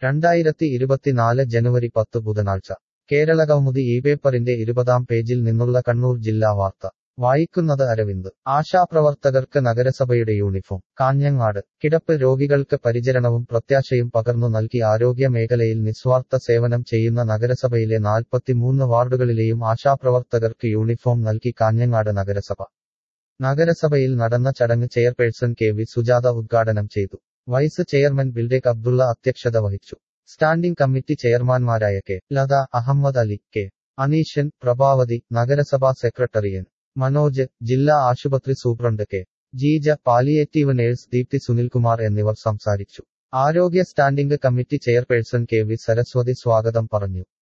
രണ്ടായിരത്തി ഇരുപത്തിനാല് ജനുവരി പത്ത് ബുധനാഴ്ച കേരളകൗമുദി ഈ പേപ്പറിന്റെ ഇരുപതാം പേജിൽ നിന്നുള്ള കണ്ണൂർ ജില്ലാ വാർത്ത വായിക്കുന്നത് അരവിന്ദ് ആശാപ്രവർത്തകർക്ക് നഗരസഭയുടെ യൂണിഫോം കാഞ്ഞങ്ങാട് കിടപ്പ് രോഗികൾക്ക് പരിചരണവും പ്രത്യാശയും പകർന്നു നൽകി ആരോഗ്യ മേഖലയിൽ നിസ്വാർത്ഥ സേവനം ചെയ്യുന്ന നഗരസഭയിലെ നാൽപ്പത്തിമൂന്ന് വാർഡുകളിലെയും ആശാപ്രവർത്തകർക്ക് യൂണിഫോം നൽകി കാഞ്ഞങ്ങാട് നഗരസഭ നഗരസഭയിൽ നടന്ന ചടങ്ങ് ചെയർപേഴ്സൺ കെ വി സുജാത ഉദ്ഘാടനം ചെയ്തു വൈസ് ചെയർമാൻ ബിൽഡേക് അബ്ദുള്ള അധ്യക്ഷത വഹിച്ചു സ്റ്റാൻഡിംഗ് കമ്മിറ്റി ചെയർമാൻമാരായ കെ ലത അഹമ്മദ് അലി കെ അനീഷൻ പ്രഭാവതി നഗരസഭാ സെക്രട്ടറി എൻ മനോജ് ജില്ലാ ആശുപത്രി superintendent K Jeeja palliative nurse Deepthi Sunilkumar എന്നിവർ സംസാരിച്ചു ആരോഗ്യ standing committee chairperson K V Saraswathi സ്വാഗതം പറഞ്ഞു